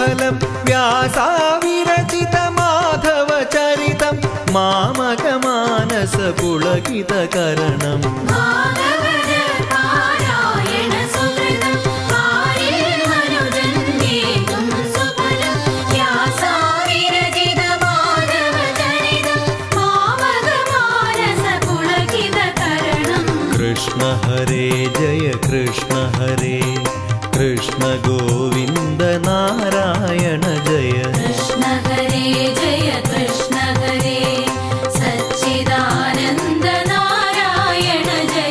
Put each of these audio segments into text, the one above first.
സുഫലം വ്യാസാവിരചിത മാധവ ചരിതം മാമകമാനസ പുളകിതകരണം ഭാഗവത പാരായണ സുഹൃതം പാരിൽ മനുജന്യേകും സുഫലം വ്യാസാവിരചിത മാധവ ചരിതം മാമകമാനസ പുളകിതകരണം കൃഷ്ണ ഹരേ ജയ കൃഷ്ണ ഹരേ കൃഷ്ണ ഗോവിന്ദ നാരായണ ജയ കൃഷ്ണ ഹരേ ജയ കൃഷ്ണ ഹരേ സച്ചിദാനന്ദ നാരായണ ജയ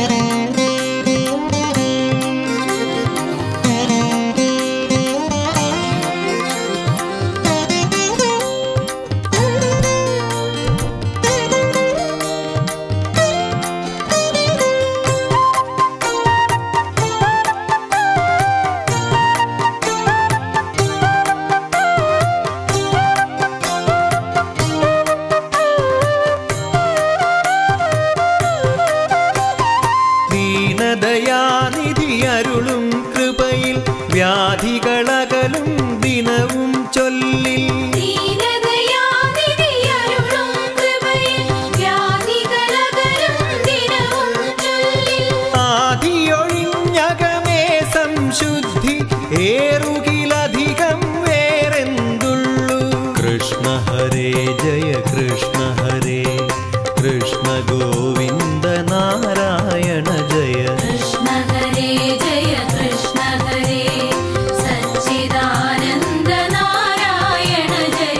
ദീനദയാനിധി അരുളും കൃപയിൽ വ്യാധികളകലും ദിനവും ചൊല്ലിൽ ദീനദയാനിധിയരുളും കൃപയിൽ വ്യാധികളകലും ദിനവും ചൊല്ലിൽ ആദിയൊഴിഞ്ഞകമേ സംശുദ്ധി ഏറുകിലധികം വേറെന്തുള്ളു കൃഷ്ണ ഹരേ ജയ കൃഷ്ണ ഹരേ കൃഷ്ണ ഗോവിന്ദ നാരായണ ജയ കൃഷ്ണ ഹരേ ജയ കൃഷ്ണ ഹരേ സച്ചിദാനന്ദ നാരായണ ജയ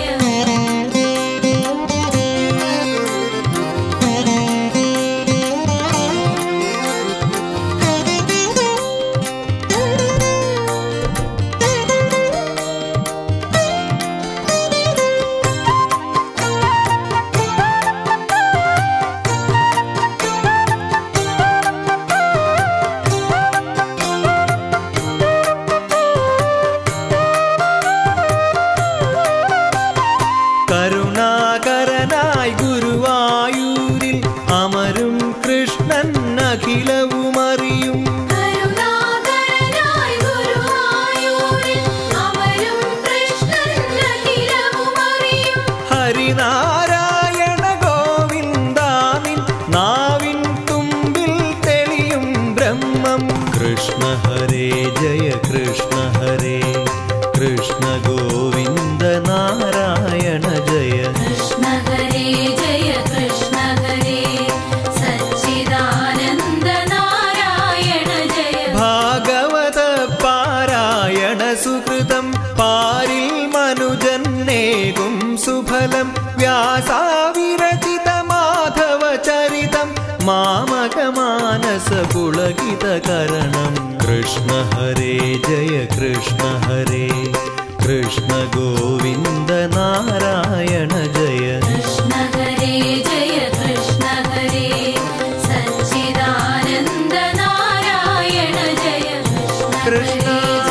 കരുണാകരനായി ഗുരുവായൂരിൽ അമരും കൃഷ്ണൻ അഖിലവുമറിയും കരുണാകരനായി ഗുരുവായൂരിൽ അമരും കൃഷ്ണൻ അഖിലവുമറിയും ഹരിനാരായണ ഗോവിന്ദാനിൻ നാവിൻ തുമ്പിൽ തെളിയും ബ്രഹ്മം കൃഷ്ണ ഹരേ ജയ കൃഷ്ണ ഹരേ കൃഷ്ണ ഗോവിന്ദ നാരായണ ജയ കൃഷ്ണ ഹരേ ജയ കൃഷ്ണ ഹരേ സച്ചിദാനന്ദ നാരായണ ജയ ഭാഗവത പാരായണ സുഹൃതം പാരിൽ മനുജന്നേകും സുഫലം വ്യാസാവിരചിത മാധവ ചരിതം മാമകമാനസ പുളകിതകരണം കൃഷ്ണ ഹരേ ജയ കൃഷ്ണ ഹരേ കൃഷ്ണ ഗോവിന്ദ നാരായണ ജയ കൃഷ്ണ ഹരേ ജയ കൃഷ്ണ ഹരേ സച്ചിദാനന്ദ നാരായണ ജയ കൃഷ്ണ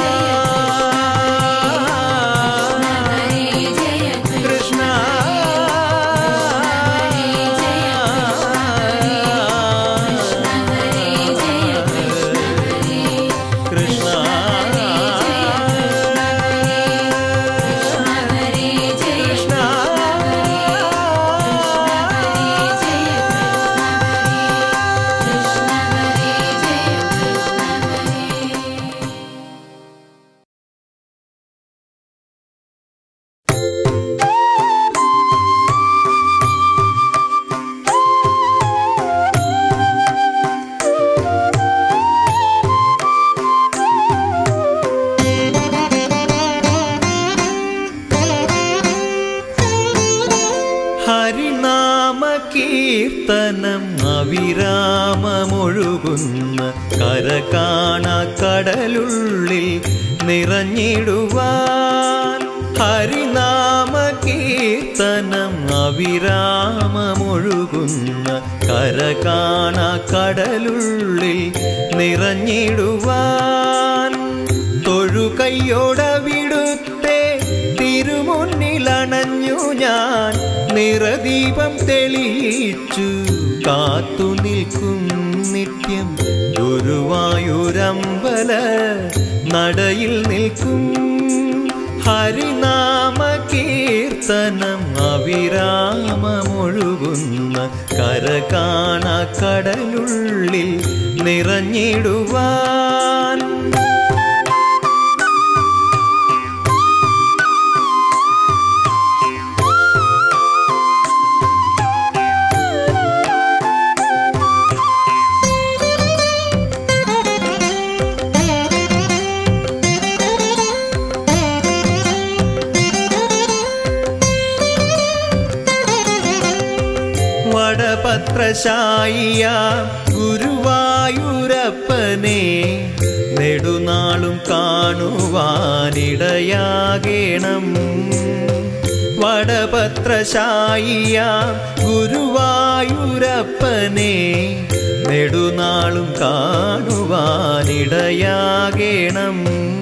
ഹരേ ജയ കൃഷ്ണ കൃഷ്ണ ഹരേ ജയ കൃഷ്ണ ഹരേ കൃഷ്ണ കൃഷ്ണ ഹരേ ജയ കൃഷ്ണ കൃഷ്ണ ഹരേ ജയ കൃഷ്ണ ഹരേ ഹരിനാമ കീർത്തനം അവിരാമമൊഴുകുന്ന കരകാണ കടലുള്ളിൽ നിറഞ്ഞിടുവാൻ ഹരിനാമ കീർത്തനം അവിരാമമൊഴുകുന്ന കരകാണ കടലുള്ളിൽ നിറഞ്ഞിടുവാൻ തൊഴുകൈയോടവിടുത്തെ തിരുമുന്നിലണഞ്ഞു ഞാൻ നിറദീപം തെളിയിച്ചു കാത്തു നിൽക്കും നിത്യം ഗുരുവായൂരമ്പല നടയിൽ നിൽക്കും ഹരിനാമ കീർത്തനം അവിരാമമൊഴുകുന്ന കരകാണ കടലുള്ളിൽ നിറഞ്ഞിടുവാൻ വടപത്രശായിയ ഗുരുവായൂരപ്പനെ നെടുനാളും കാണുവാനിടയാകേണം വടപത്രശായിയ ഗുരുവായൂരപ്പനെ നെടുനാളും കാണുവാനിടയാകേണം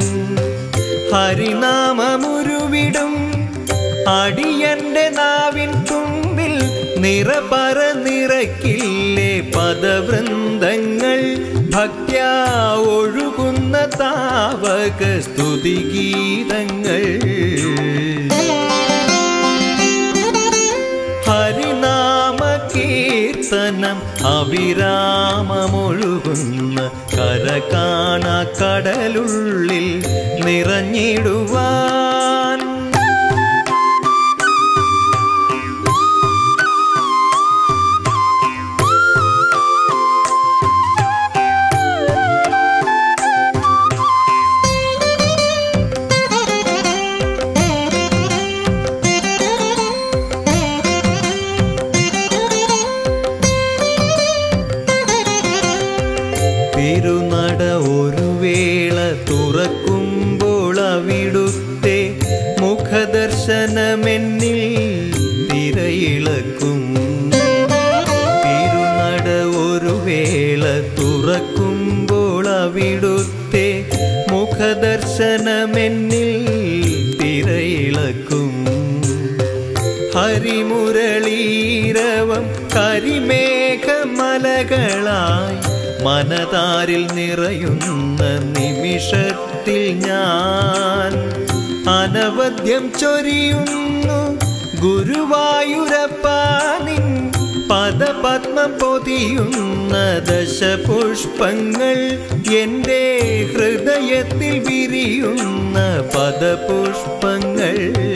ഹരിനാമമുരുവിടും അടിയന്റെ നാവിൻ തുമ്പിൽ നിറപറ നിറക്കില്ലേ പദവൃന്ദങ്ങൾ ഭക്യാ ഒഴുകുന്ന താവക സ്തുതിഗീതങ്ങൾ ഹരിനാമ കീർത്തനം അവിരാമമൊഴുകുന്ന കരകാണ കടലുള്ളിൽ നിറഞ്ഞിടുവാൻ തിരുനട ഒരു വേള തുറക്കുമ്പോൾ അവിടുത്തെ മുഖദർശനമെന്നിൽ തിരയിളക്കും തിരുനട ഒരു വേള തുറക്കുമ്പോൾ അവിടുത്തെ മുഖദർശനമെന്നിൽ തിരയിളക്കും ഹരിമുരളീരവം കരിമേഘമലകളായി മനതാരിൽ നിറയുന്ന നിമിഷത്തിൽ ഞാൻ അനവദ്യം ചൊരിയുന്നു ഗുരുവായൂരപ്പ നിൻ പദപത്മം പൊതിയുന്ന ദശപുഷ്പങ്ങൾ എൻ്റെ ഹൃദയത്തിൽ വിരിയുന്ന പദപുഷ്പങ്ങൾ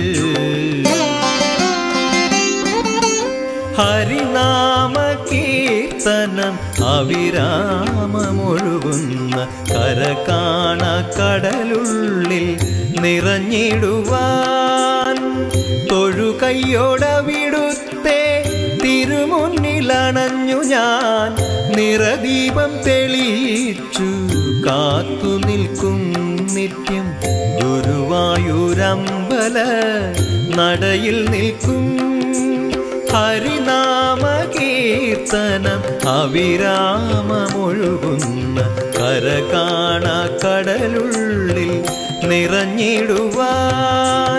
ഹരിനാമ കീർത്തനം അവിരാമമൊഴുകുന്ന കരകാണ കടലുള്ളിൽ നിറഞ്ഞിടുവാൻ തൊഴുകൈയോടവിടുത്തെ തിരുമുന്നിലണഞ്ഞു ഞാൻ നിറദീപം തെളിയിച്ചു കാത്തു നിൽക്കും നിത്യം ഗുരുവായൂരമ്പല നടയിൽ നിൽക്കും ഹരിനാമ കീർത്തനം അവിരാമമൊഴുകുന്ന കരകാണ കടലുള്ളിൽ നിറഞ്ഞിടുവാൻ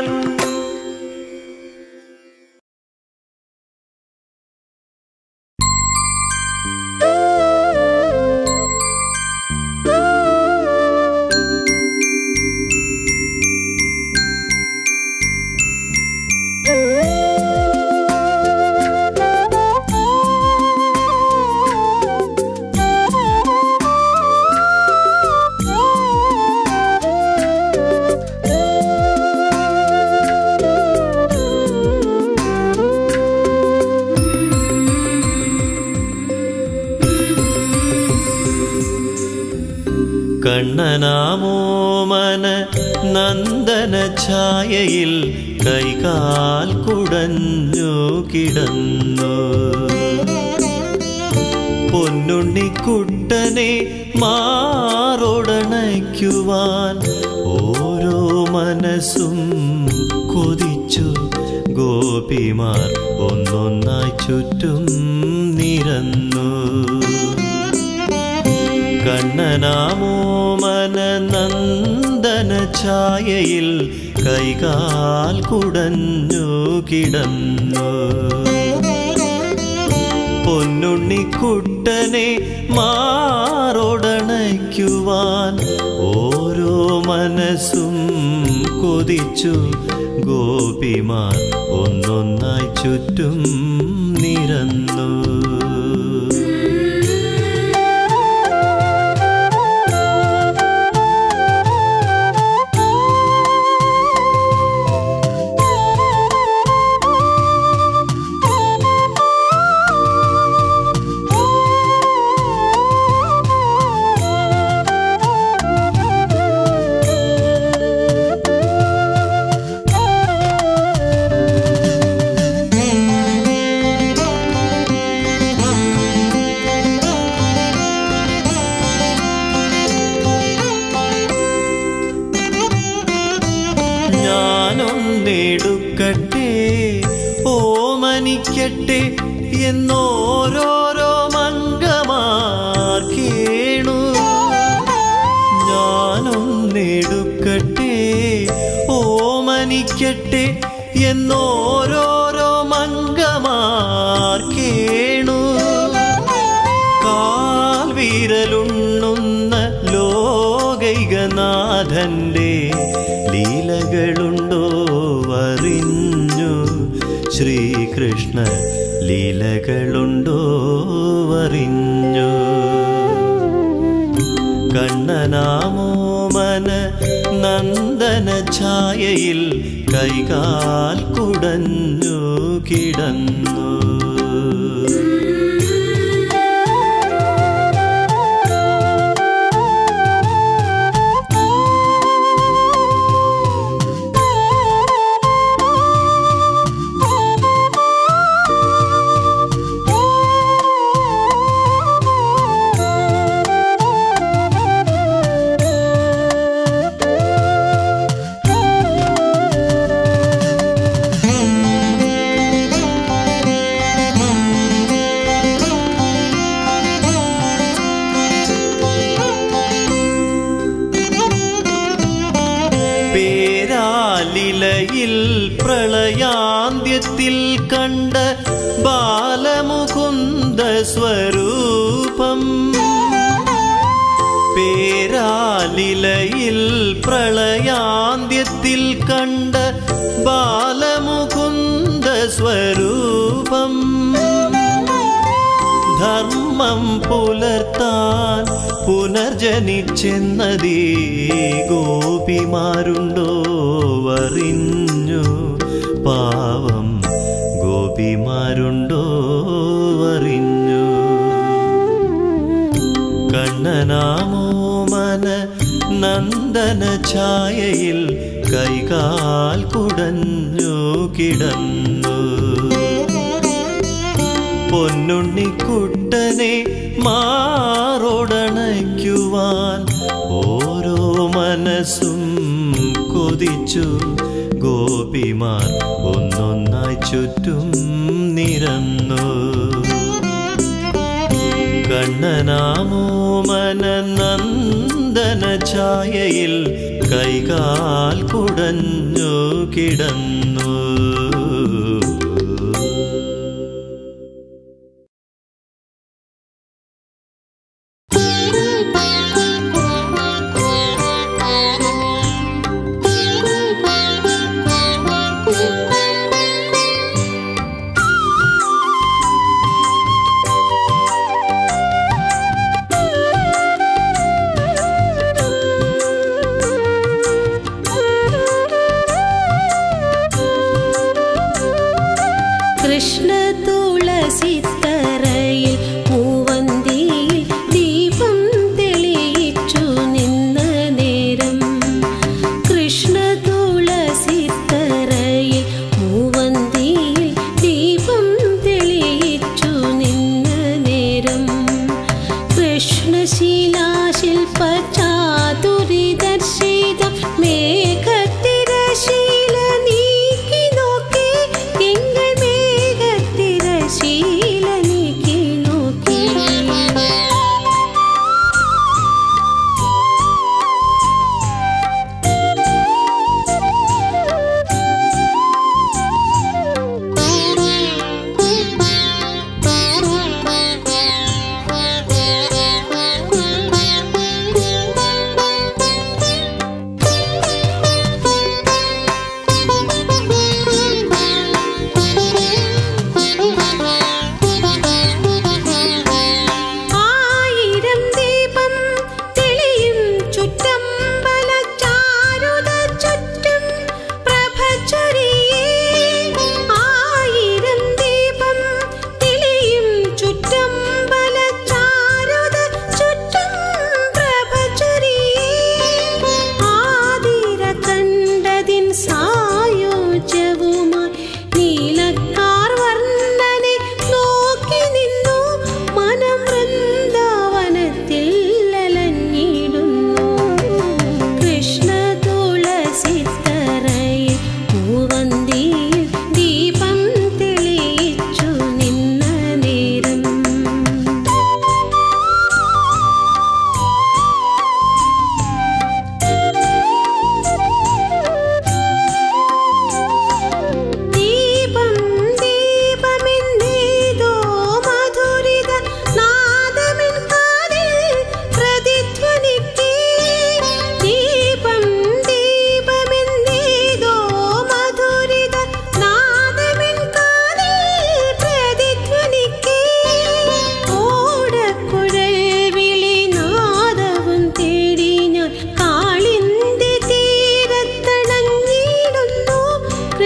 കണ്ണനാമോമന നന്ദന ഛായയിൽ കൈകാൽ കുടഞ്ഞു കിടന്നു പൊന്നുണ്ണിക്കുട്ടനെ മാറോടണയ്ക്കുവാൻ ഓരോ മനസ്സും കൊതിച്ചു ഗോപിമാർ ഒന്നൊന്നായി ചുറ്റും നിരന്നു കണ്ണനാമോമന നന്ദന ഛായയിൽ കൈകാൽ കുടഞ്ഞു കിടന്നു പൊന്നുണ്ണിക്കുട്ടനെ മാറോടണയ്ക്കുവാൻ ഓരോ മനസ്സും കൊതിച്ചു ഗോപിമാർ ഒന്നൊന്നായി ചുറ്റും നിരന്നു ഞാനൊന്നെടുക്കട്ടെ ഓമനിക്കട്ടെ എന്നോരോരോ മംഗമാർ കേണു ഞാനൊന്നെടുക്കട്ടെ ഓമനിക്കട്ടെ എന്നോരോരോ മംഗമാർ കേണു കാൽ വിരലുണ്ണുന്ന ലോകൈകനാഥന്റെ ലീലകളുണ്ടോ അറിഞ്ഞു ശ്രീകൃഷ്ണ ലീലകളുണ്ടോ അറിഞ്ഞു കണ്ണനാമോമന നന്ദന ഛായയിൽ കൈകാൽ കുടഞ്ഞു കിടന്നു പേരാലിലയിൽ പ്രളയാന്ത്യത്തിൽ കണ്ട ബാലമുകുന്ദ സ്വരൂപം പേരാലിലയിൽ പ്രളയാന്ത്യത്തിൽ കണ്ട ബാലമുകുന്ദ സ്വരൂപം ധർമ്മം പുലർത്താൻ പുനർജനിച്ചെന്നതീ ഗോപിമാരുണ്ടോ അറിഞ്ഞു പാവം ഗോപിമാരുണ്ടോ അറിഞ്ഞു കണ്ണനാമോമന നന്ദന ഛായയിൽ കൈകാൽ കുടഞ്ഞു കിടന്നു പൊന്നുണ്ണിക്കുട്ടനെ മാറോടണയ്ക്കുവാൻ ഓരോ മനസ്സും കൊതിച്ചു ഗോപിമാർ ഒന്നൊന്നായി ചുറ്റും നിരന്നു കണ്ണനാമോമന നന്ദന ഛായയിൽ കൈകാൽ കുടഞ്ഞു കിടന്നു Thank you.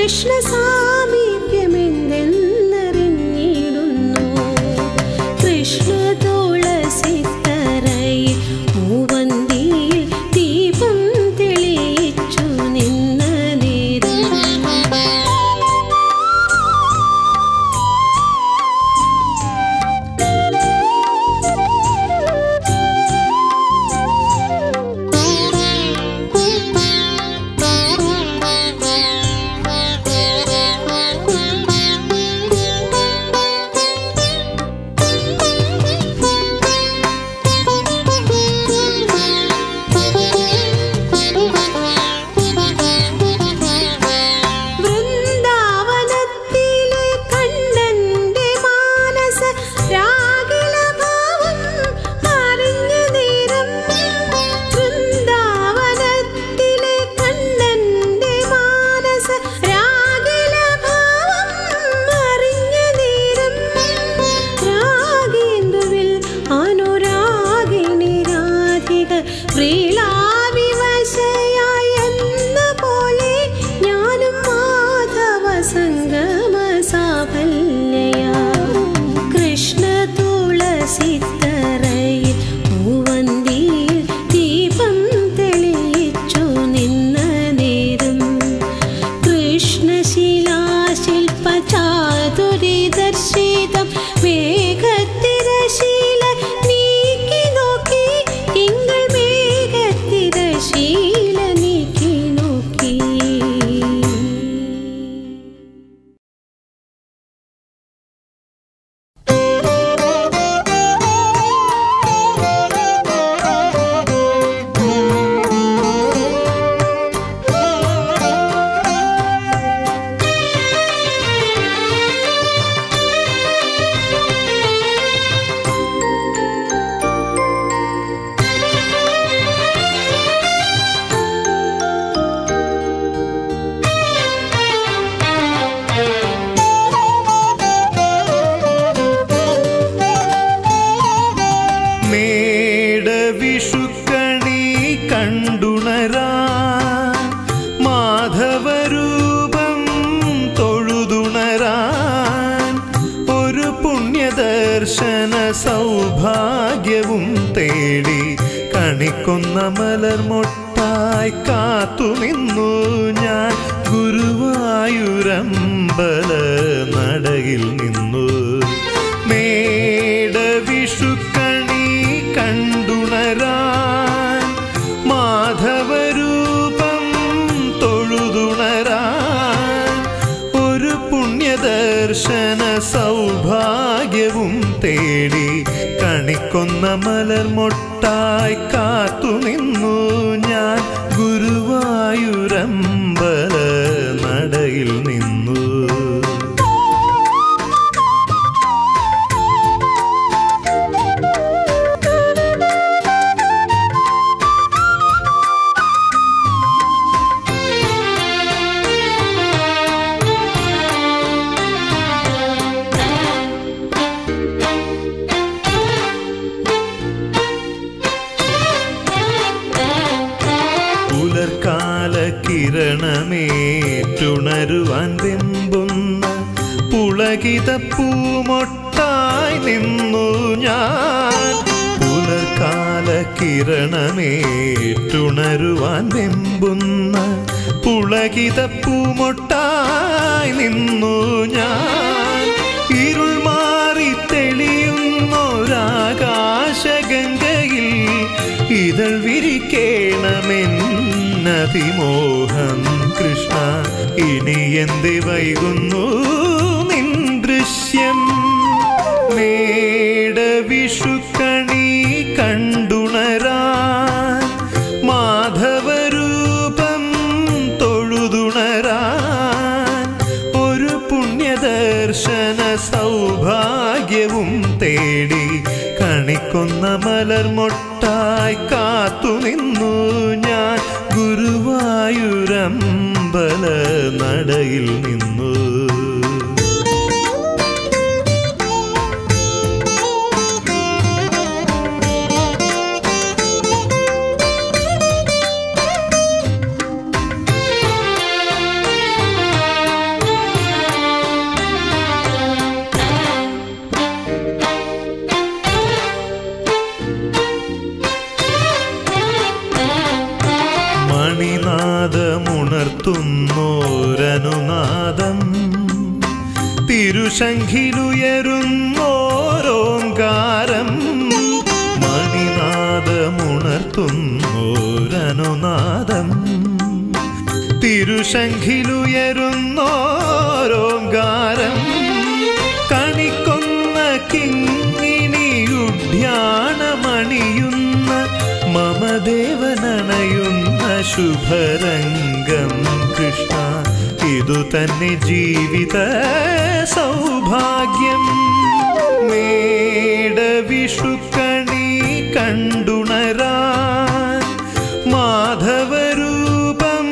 കൃഷ്ണ സാമീപ്യമെന്തെന്നറിഞ്ഞിടുന്നു കൃഷ്ണ തുളസിത്തറയിൽ മൂവന്തിയിൽ ദീപം തെളിയിച്ചു നിന്ന നേരം വൃന്ദാവനത്തിലെ കണ്ണന്റെ മാനസ രാഗിലഭാവം അറിഞ്ഞ നേരം വൃന്ദാവനത്തിലെ കണ്ണന്റെ മാനസ രാഗിലഭാവം അറിഞ്ഞ നേരം രാഗേന്ദുവിൽ അനുരാഗിണി രാധിക പ്രീളാവിവശയായി എന്ന പോലെ ഞാനും മാധവ സംഗമ സാഫല്യയാ കൃഷ്ണ തുളസിത്തറയിൽ മൂവന്തിയിൽ ദീപം തെളിയിച്ചു നിന്ന നേരം കൃഷ്ണശിലാശില്പചാതുരിദർശിതം മേഘത്തിരശീല നീക്കി നോക്കി തിങ്കൾ മേഘത്തിരശീല നീക്കി നോക്കി മേടവിഷുക്കണി കണ്ടുണരാ മാധവരൂപം തൊഴുതുണരാൻ ഒരു പുണ്യദർശന സൗഭാഗ്യവും തേടി കണിക്കൊന്ന മലർമൊട്ടായി കാത്തുനിന്നു ഞാൻ ഗുരുവായൂരമ്പല നടയിൽ നിന്നു മേടവിഷുക്കണി കണ്ടുണരാൻ മാധവരൂപം തൊഴുതുണരാൻ ഒരു പുണ്യദർശന സൗഭാഗ്യവും തേടി കണിക്കൊന്ന മലർമൊട്ടായി കാത്തുനിന്നു ഞാൻ ഗുരുവായൂരമ്പല നടയിൽ നിന്നു പുലർക്കാല കിരണമേറ്റുണരുവാൻ വെമ്പുന്ന പുളകിത പൂമൊട്ടായി നിന്നു ഞാൻ പുലർക്കാല കിരണമേറ്റുണരുവാൻ വെമ്പുന്ന പുളകിത പൂമൊട്ടായി നിന്നു ഞാൻ ഇരുൾ മാറി തെളിയുന്നൊരാകാശഗംഗയിൽ ഇതൾ വിരിക്കേണമെന്നതിമോഹം കൃഷ്ണ ഇനി എന്ത് വൈകുന്നു നിൻ ദൃശ്യം മേടവിഷുക്കണി കണ്ടുണരാൻ മാധവരൂപം തൊഴുതുണരാൻ ഒരു പുണ്യദർശന സൗഭാഗ്യവും തേടി കണിക്കൊന്ന മലർമൊട്ടായി കാത്തുനിന്നു ഞാൻ ഗുരുവായൂരമ്പല നടയിൽ നിന്നു നിന്നോരനുനാദം തിരുശങ്കിലുയരുന്നോരോങ്കാരം മണിനാദമുണർത്തുന്നോരനുനാദം തിരുശങ്കിലുയരുന്നോരോങ്കാരം കണിക്കൊന്ന കിങ്ങിണിയുഡ്യാണമണിയുന്ന മമദേവനണയുന്ന ശുഭരംഗം കൃഷ്ണ ഇതു തന്നെ ജീവിത സൗഭാഗ്യം മേടവിഷുക്കണി കണ്ടുണരാൻ മാധവരൂപം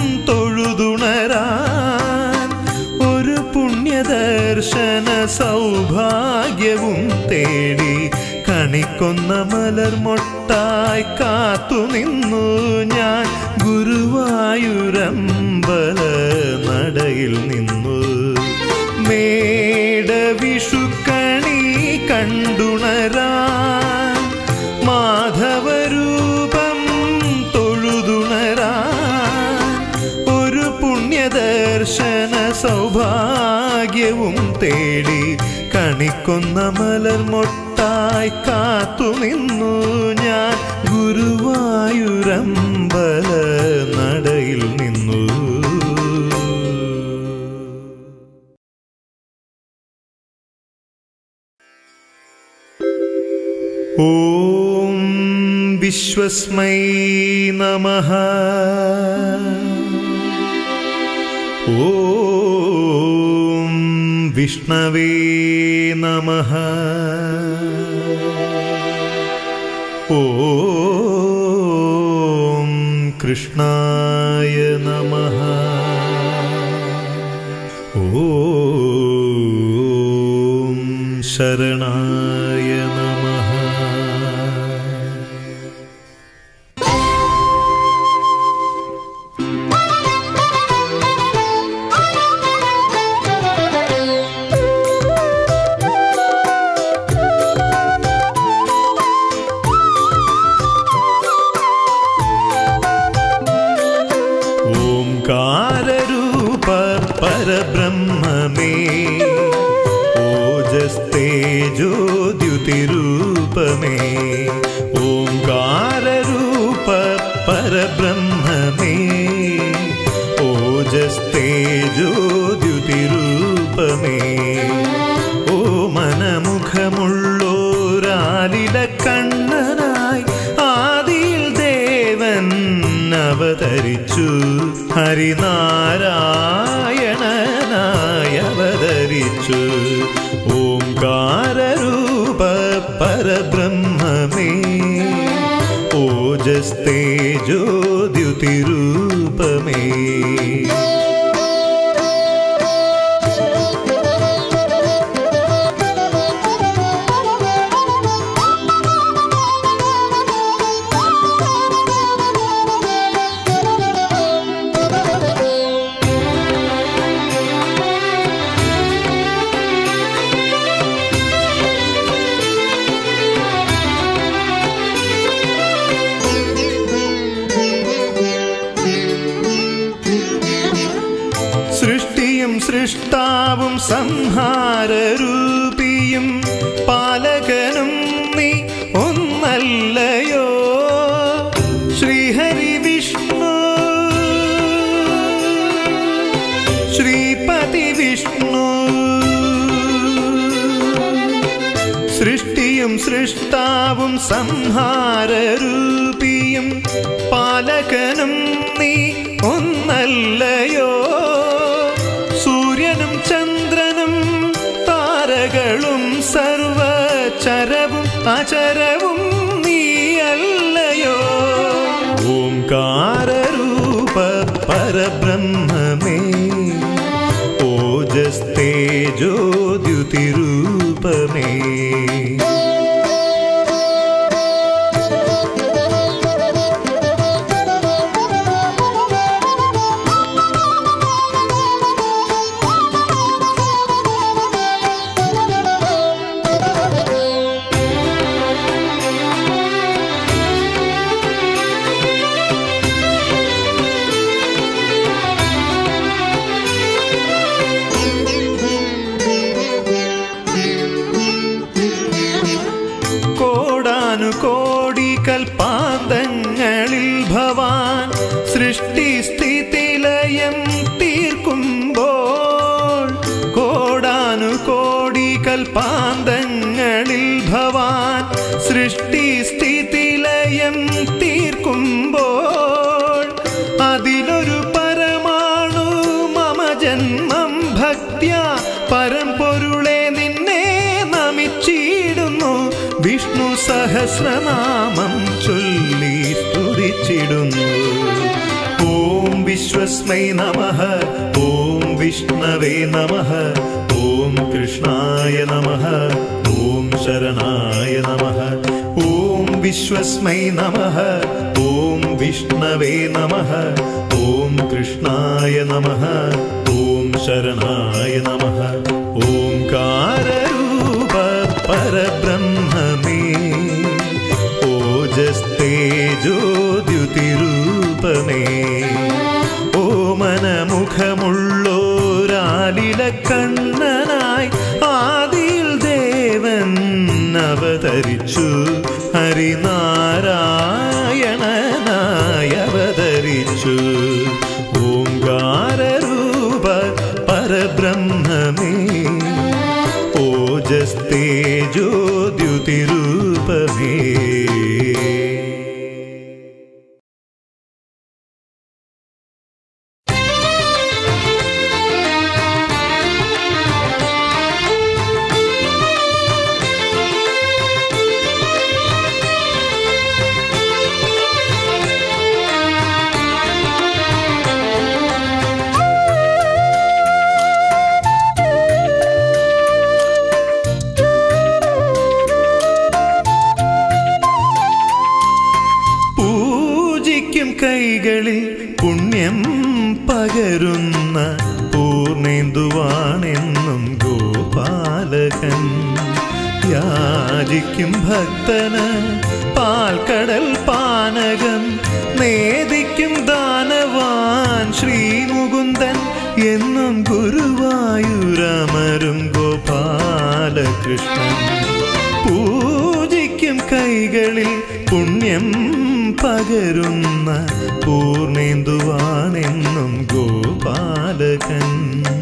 തൊഴുതുണരാൻ ഒരു പുണ്യദർശന സൗഭാഗ്യവും തേടി കണിക്കൊന്ന മലർമൊട്ടായി കാത്തുനിന്നു ഞാൻ ഗുരുവായൂരമ്പല നടയിൽ നിന്നു മേടവിഷുക്കണി കണ്ടുണരാൻ മാധവരൂപം തൊഴുതുണരാൻ ഒരു പുണ്യദർശന സൗഭാഗ്യവും തേടി കണിക്കൊന്ന മലർമൊട്ടായി കാത്തുനിന്നു ഞാൻ ഗുരുവായൂരമ്പല നടയിൽ നിന്നു ॐ विश्वस्मै नमः ॐ विष्णवे नमः ॐ कृष्णाय नमः ॐ शरणाय नमः ഓംകാരൂപ പരബ്രഹ്മമേ ഓജസ്തേജോദ്യുതിരൂപമേ ഓംകാരൂപ പരബ്രഹ്മമേ ഓജസ്തേജോദ്യുതിരൂപമേ ഓ മനമുഖമുള്ളോരാലില കണ്ണനായി ആദിയിൽ ദേവൻ അവതരിച്ചു ഹരിനാരായണനായി അവതരിച്ചു ഓംകാരൂപ പരബ്രഹ്മമേ ഓജസ്തേജോദ്യുതിരൂപമേ സൃഷ്ടിയും സൃഷ്ടാവും സംഹാരരൂപിയും പാലകനും നീ ഒന്നല്ലയോ ശ്രീഹരി വിഷ്ണു ശ്രീപതി വിഷ്ണു സൃഷ്ടിയും സൃഷ്ടാവും സംഹാരരൂപിയും പാലകനും നീ ഒന്നല്ലയോ സൂര്യനും ചന്ദ്രനും താരകളും സർവചരവും അചരവും നീയല്ലയോ ഓംകാരൂപ പരബ്രഹ്മമേ ഓജസ്തേജോദ്യുതിരൂപമേ കൽപ്പാന്തങ്ങളിൽ ഭവാൻ സൃഷ്ടി സ്ഥിതിലയം തീർക്കുമ്പോൾ കോടാനു കോടി കൽപ്പാന്തങ്ങളിൽ ഭവാൻ സൃഷ്ടി സ്ഥിതിലയം തീർക്കുമ്പോൾ അതിലൊരു പരമാണു മമ ജന്മം ഭക്ത്യ പരമ്പൊരുളെ നിന്നെ നമിച്ചിടുന്നു വിഷ്ണു സഹസ്രനാമം ചൊല്ലി സ്തുതിച്ചിടുന്നു ഓം വിശ്വസ്മൈ നമ ഓം വിഷ്ണവേ നമ ഓം കൃഷ്ണായ നമ ഓം ശരണായ നമ ഓം വിശ്വസ്മൈ നമ ഓം വിഷ്ണവേ നമ ഓം കൃഷ്ണായ നമ ഓം ശരണായ നമ ഓംകാരൂപ പരബ്രഹ്മമേ ഓജസ്തേജോദ്യുതിരൂപമേ ഓമനമുഖമുള്ളോരാലില കണ്ണനായി ആദിയിൽ ദേവൻ അവതരിച്ചു ഹരിനാരായണനായി അവതരിച്ചു ഓംകാരൂപ പരബ്രഹ്മമേ ഓജസ്തേജോദ്യുതിരൂപമേ പൂജിക്കും കൈകളിൽ പുണ്യം പകരുന്ന പൂർണേന്ദുവാണെന്നും ഗോപാലകൻ യാചിക്കും ഭക്തന് പാൽക്കടൽ പാനകം നേദിക്കും ദാനവാൻ ശ്രീമുകുന്ദൻ എന്നും ഗുരുവായൂരമരും ഗോപാലകൃഷ്ണൻ പൂജിക്കും കൈകളിൽ പുണ്യം പകരുന്ന പൂർണേന്ദുവാണെന്നും ഗോപാലകൻ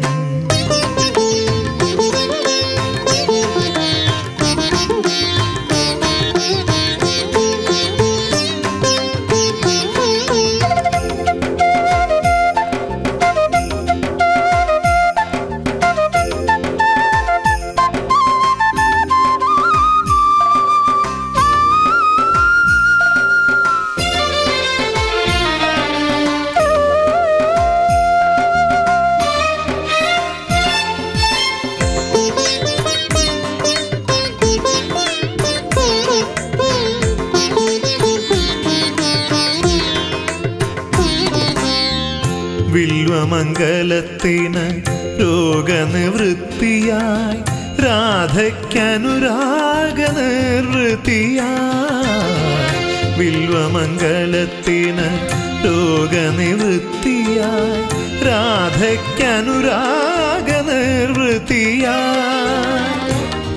വില്വമംഗലത്തിന് രോഗനിവൃത്തിയായി രാധയ്ക്കനുരാഗ നിർവൃത്തിയായി വില്വമംഗലത്തിന് രോഗനിവൃത്തിയായി രാധയ്ക്കനുരാഗ നിർവൃത്തിയായി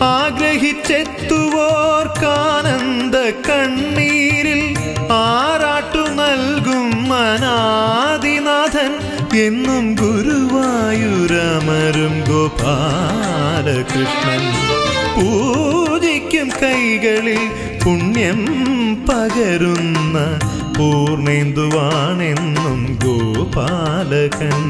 ആഗ്രഹിച്ചെത്തുവോർക്കാനന്ദ കണ്ണീരിൽ ആറാട്ടു നൽകും അനാദിനാഥൻ എന്നും ഗുരുവായൂരമരും ഗോപാലകൃഷ്ണൻ പൂജിക്കും കൈകളിൽ പുണ്യം പകരുന്ന പൂർണേന്ദുവാണെന്നും ഗോപാലകൻ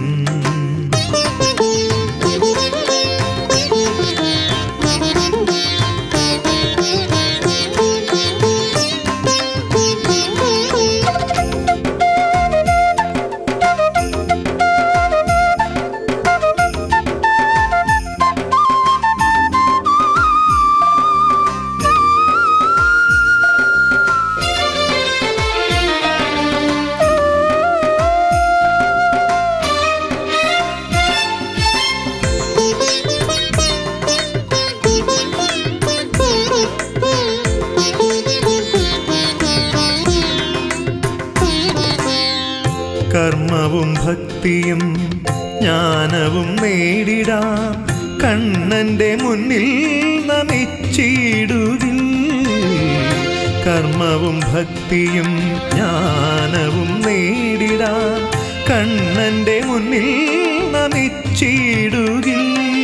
കർമ്മവും ഭക്തിയും ജ്ഞാനവും നേടിടാം കണ്ണന്റെ മുന്നിൽ നമിച്ചിടുകിൽ കർമ്മവും ഭക്തിയും ജ്ഞാനവും നേടിടാൻ കണ്ണന്റെ മുന്നിൽ നമിച്ചിടുകിൽ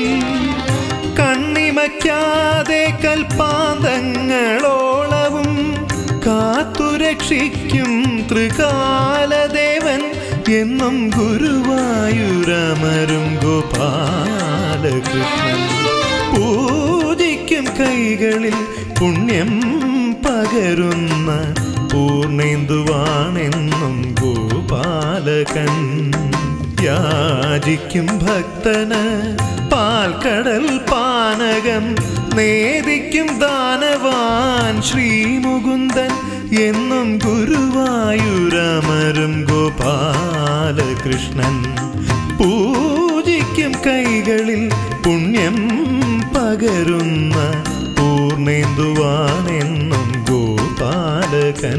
കണ്ണിമയ്ക്കാതെ കൽപ്പാന്തങ്ങളോളവും കാത്തുരക്ഷിക്കും ത്രികാലദേവൻ എന്നും ഗുരുവായൂരമരും ഗോപാലകൃഷ്ണൻ പൂജിക്കും കൈകളിൽ പുണ്യം പകരുന്ന പൂർണേന്ദുവാണെന്നും ഗോപാലകൻ യാചിക്കും ഭക്തന് പാൽക്കടൽ പാനകം നേദിക്കും ദാനവാൻ ശ്രീമുകുന്ദൻ എന്നും ഗുരുവായൂരമരും ഗോപാലകൃഷ്ണൻ പൂജിക്കും കൈകളിൽ പുണ്യം പകരുന്ന പൂർണേന്ദുവാണെന്നും ഗോപാലകൻ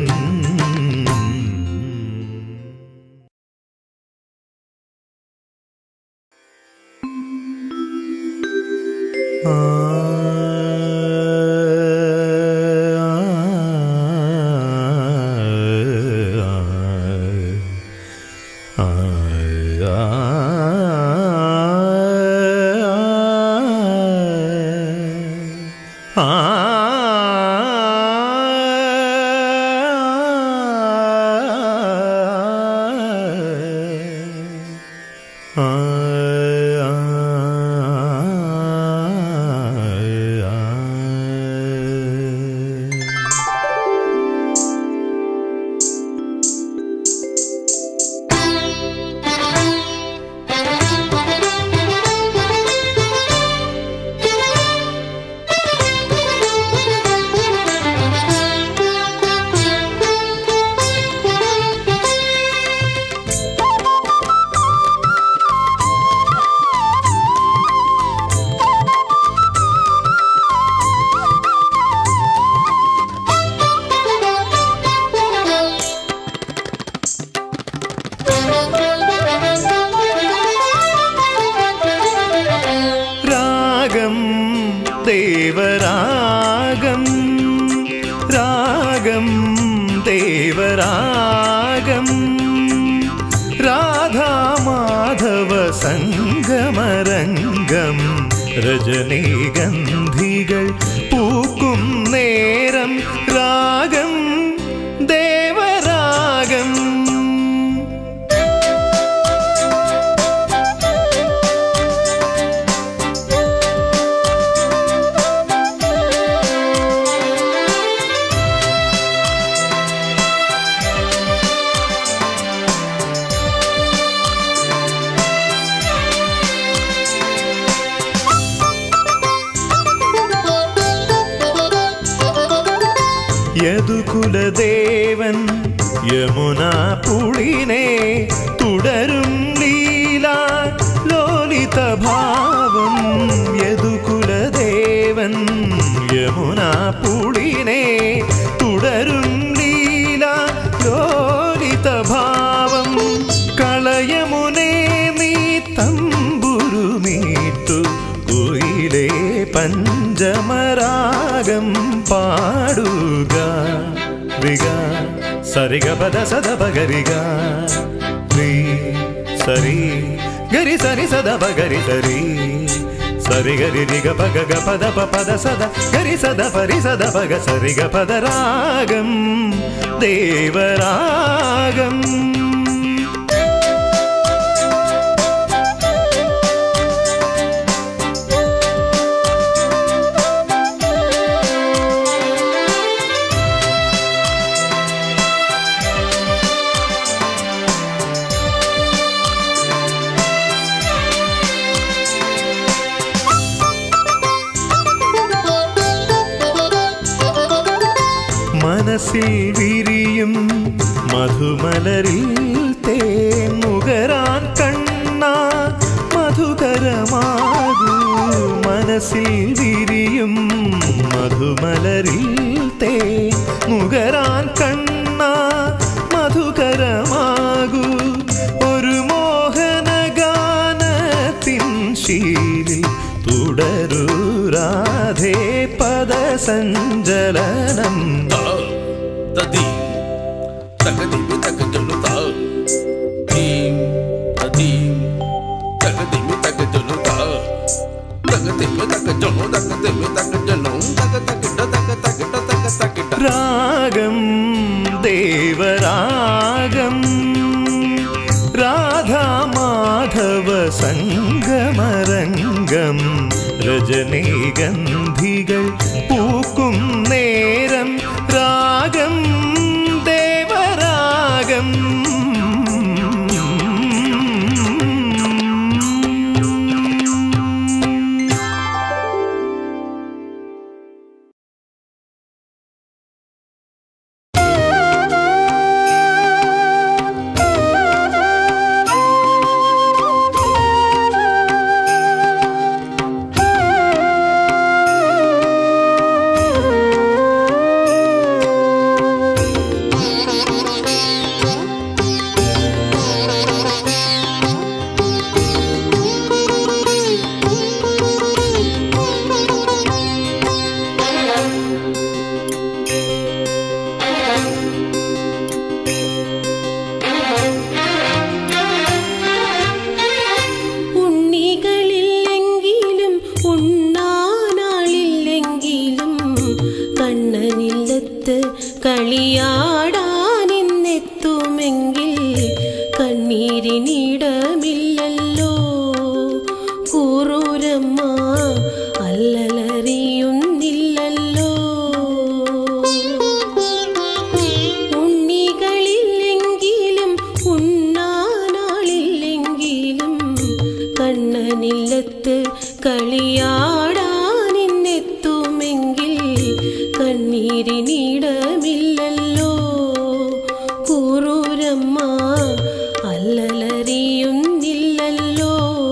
രാഗം ദേവരാഗം രാഗം ദേവരാഗം രാധാമാധവ സംഗമരംഗം രജനീഗന്ധികൾ പൂക്കും നേരം രാഗം ദേവരാഗം യദുകുലദേവൻ യമുനാ പുളിനെ തുടരും ലീല ലോലിത ഭാവം യദുകുലദേവൻ യമുനാ പുളിനെ തുടരും ലീല ലോലിത ഭാവം കളയമുനെ നീ തമ്പുരുമീട്ടു കുയിലേ പഞ്ചമരാഗം പാടുക വിക സരിഗ പദ സദ പഗരിക നീ സരി ഗരി സരി സദ പഗരി സരി സരി ഗരി രിഗ പഗ ഗ പദ പ പദ സദ ഗരി സദ പരി സദ പഗ സരിഗ പദ രാഗം ദേവരാഗം മനസ്സിൽ വിരിയും മധുമലരിൽ തേൻ മുകരാൻ കണ്ണ മധുകരമാകൂ മനസ്സിൽ വിരിയും മധുമലരിൽ തേൻ മുകരാൻ കണ്ണ മധുകരമാകൂ ഒരു മോഹനഗാനത്തിൻ ശീലിൽ തുടരൂ രാധേ പദസഞ്ചലനം രാഗം ദേവരാഗം രാധാമാധവ സംഗമരംഗം രജനീഗന്ധികൾ പൂക്കും നേരം രാഗം ദേവരാഗം ഉണ്ണികളില്ലെങ്കിലും ഉണ്ണാനാളില്ലെങ്കിലും കണ്ണനില്ലത്ത് കളിയാടാനിന്നെത്തുമെങ്കിൽ കണ്ണീരിനിടമില്ലല്ലോ കൂറൂരമ്മ അല്ലലറിയുന്നില്ലല്ലോ ഉണ്ണികളില്ലെങ്കിലും ഉണ്ണാനാളില്ലെങ്കിലും കണ്ണനില്ലത്ത് കളിയാടാനിന്നെത്തുമെങ്കിൽ കണ്ണീരിനിടമില്ലല്ലോ കൂറൂരമ്മ അല്ലലറിയുന്നില്ലല്ലോ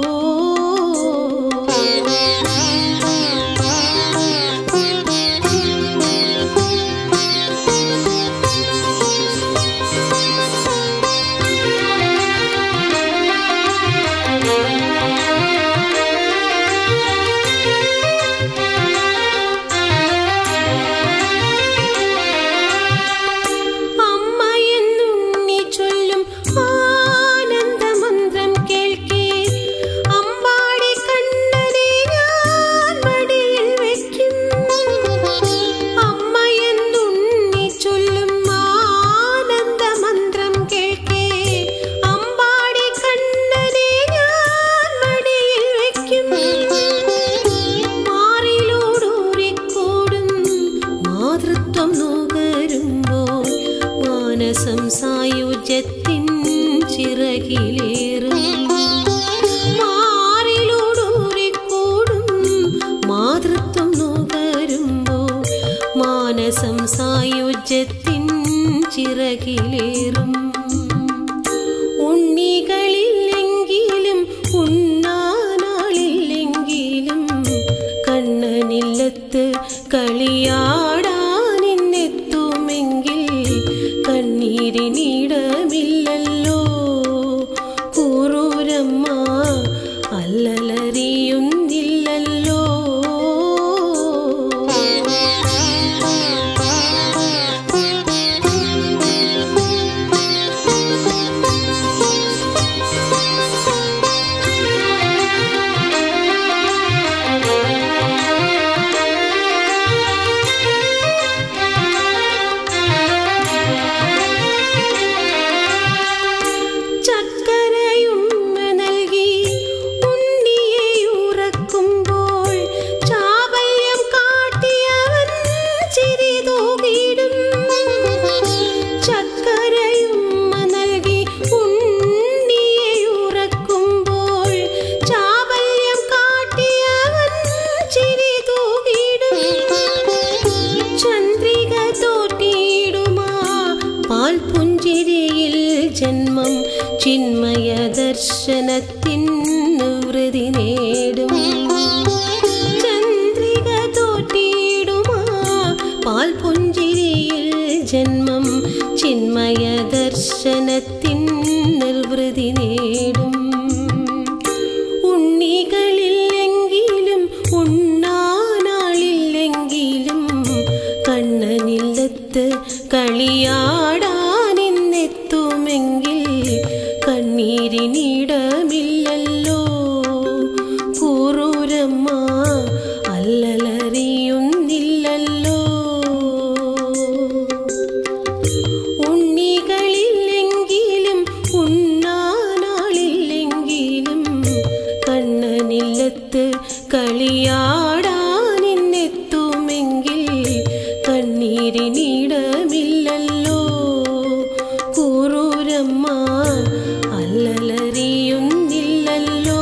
അമ്മയെന്നുണ്ണി ചൊല്ലും ആനന്ദമന്ത്രം കേൾക്കേ അമ്പാടി കണ്ണനെ ഞാൻ മടിയിൽ വയ്ക്കും അമ്മയെന്നുണ്ണി ചൊല്ലും ആനന്ദമന്ത്രം കേൾക്കേ അമ്പാടി കണ്ണനെ ഞാൻ മടിയിൽ വയ്ക്കും മാറിലൂടൂറിക്കൂടും മാതൃത്വം നുകരുമ്പോൾ മാനസം സായുജ്യത്തിൻ ചിറകിലേറും മാറിലൂടൂറിക്കൂടും മാതൃത്വം നുകരുമ്പോൾ മാനസം സായുജ്യത്തിൻ ചിറകിലേറും ഉണ്ണികളില്ലെങ്കിലും ഉണ്ണാനാളില്ലെങ്കിലും കണ്ണനില്ലത്ത് കളിയാടാനിന്നെത്തുമെങ്കിൽ കണ്ണീരിനിടമില്ലല്ലോ കൂറൂരമ്മ അല്ലലറിയുന്നില്ലല്ലോ ചക്കരയുമ്മ നൽകി ഉണ്ണിയെ ഉറക്കുമ്പോൾ ചാബല്യം കാട്ടിയവൻ ചിരി തൂകിടും ചക്കരയുമ്മ നൽകി ഉണ്ണിയെ ഉറക്കുമ്പോൾ ചാബല്യം കാട്ടിയവൻ ചിരി തൂകിടും ചന്ദ്രിക തോട്ടിയിടുമാ പാൽപുഞ്ചിരിയിൽ ജന്മം ചിന്മയ ദർശനത്തിൻ വൃതി നേടും ചന്ദ്രിക തോട്ടിയിടുമാ പാൽപുഞ്ചിരിയിൽ ജന്മം ചിന്മയ ദർശനത്തിൻ നിർവൃതി നേടും ഉണ്ണികളില്ലെങ്കിലും ഉണ്ണാനാളില്ലെങ്കിലും കണ്ണനില്ലത്ത് കളിയാടാനിന്നെത്തുമെങ്കിൽ കണ്ണീരിനിടമില്ലല്ലോ കൂറ എന്നില്ലത്ത് കളിയാടാനിന്നെത്തുമെങ്കിൽ കണ്ണീരിനിടമില്ലല്ലോ കൂറൂരമ്മ അല്ലലറിയുന്നില്ലല്ലോ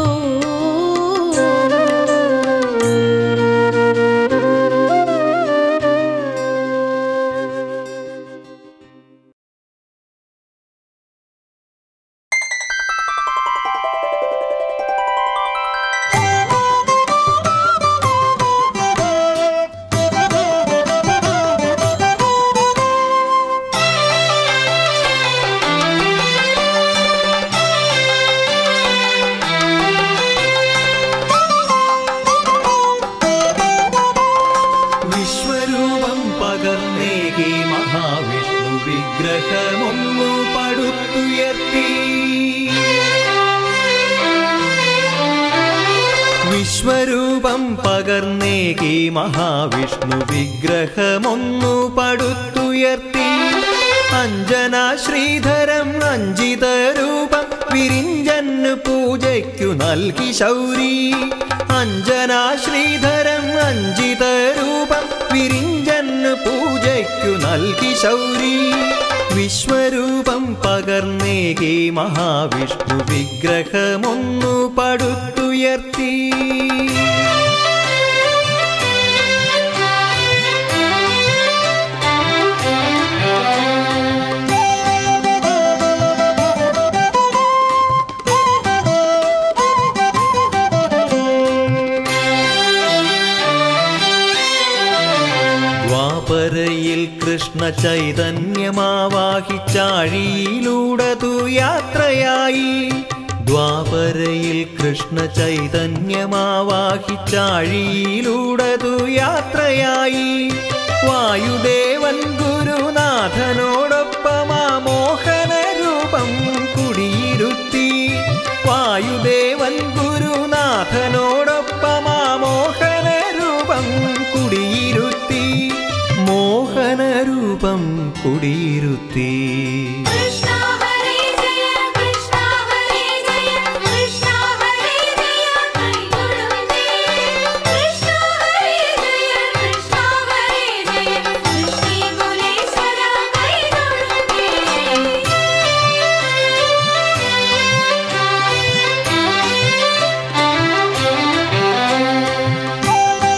വിശ്വരൂപം പകർന്നേകി മഹാവിഷ്ണു വിഗ്രഹമൊന്നു പടുത്തുയർത്തി വിശ്വരൂപം പകർന്നേകി മഹാവിഷ്ണു വിഗ്രഹമൊന്നു പടുത്തുയർത്തി അഞ്ജന ശ്രീധരം അഞ്ജിത രൂപം വിരിഞ്ചന് പൂജയ്ക്കു നൽകി ശൗരി അഞ്ജന ശ്രീധരം അഞ്ജിത രൂപം വിരിഞ്ചന് പൂജയ്ക്കു നൽകി ശൗരി വിശ്വരൂപം പകർന്നേകി മഹാവിഷ്ണു വിഗ്രഹമൊന്നു പടുത്തുയർത്തി ദ്വാപരയിൽ കൃഷ്ണ ചൈതന്യമാവാഹിച്ചാഴിയിലൂടതു യാത്രയായി ദ്വാപരയിൽ കൃഷ്ണ ചൈതന്യമാവാഹിച്ചാഴിയിലൂടതു യാത്രയായി വായുദേവൻ ഗുരുനാഥനോടൊപ്പമാ മോഹന രൂപം കുടിയിരുത്തി വായുദേവൻ ഗുരുനാഥനോടൊപ്പമാ മോഹന രൂപം കുടിയിരുത്തി മോഹനരൂപം കുടിയിരുത്തി കൃഷ്ണ ഹരേ ജയ കൃഷ്ണ ഹരേ ജയ കൃഷ്ണ ഹരേ ജയ കൈതൊഴുന്നേ കൃഷ്ണ ഹരേ ജയ കൃഷ്ണ ഹരേ ജയ കൃഷ്ണേ കുലേശ്വര കൈതൊഴുന്നേ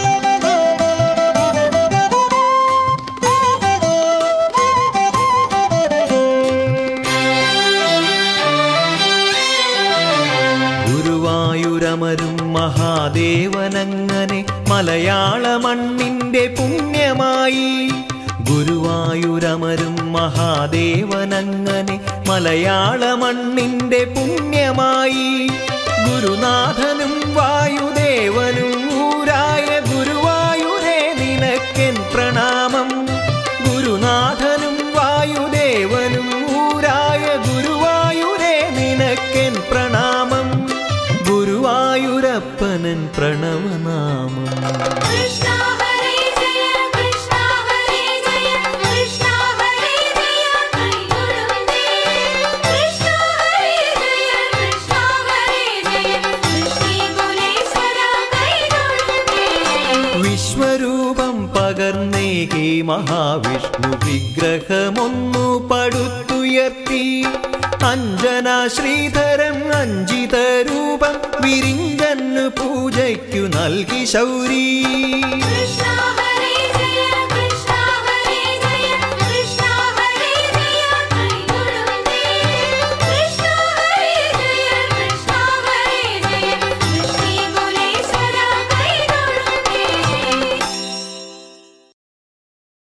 ഗുരുവായൂരമരും മഹാദേവനങ്ങനെ മലയാള മണ്ണിന്റെ പുണ്യമായി ഗുരുവായൂരമരും മഹാദേവനങ്ങനെ മലയാള മണ്ണിന്റെ പുണ്യമായി ഗുരുനാഥനും വായുദേവനും ഊരായ ഗുരുവായൂരേ നിനക്കെൻ പ്രണാമം ഗുരുനാഥനും വായുദേവനും ഊരായ ഗുരുവായൂരേ നിനക്കെൻ പ്രണാമം ഗുരുവായൂരപ്പനൻ പ്രണവനാമം കൃഷ്ണ ഹരേ ജയ കൃഷ്ണ ഹരേ ജയ കൃഷ്ണ ഹരേ ജയ കൈതൊഴുന്നേ കൃഷ്ണ ഹരേ ജയ കൃഷ്ണ ഹരേ ജയ കൃഷ്ണേ കുലേശ്വര കൈതൊഴുന്നേ വിശ്വരൂപം പകർന്നേകി മഹാവിഷ്ണു വിഗ്രഹമൊന്നു പടുത്തുയർത്തി അഞ്ജന ശ്രീധരം അഞ്ജിത രൂപം വിരിഞ്ചന് പൂജയ്ക്കു നൽകി ശൗരി കൃഷ്ണ ഹരേ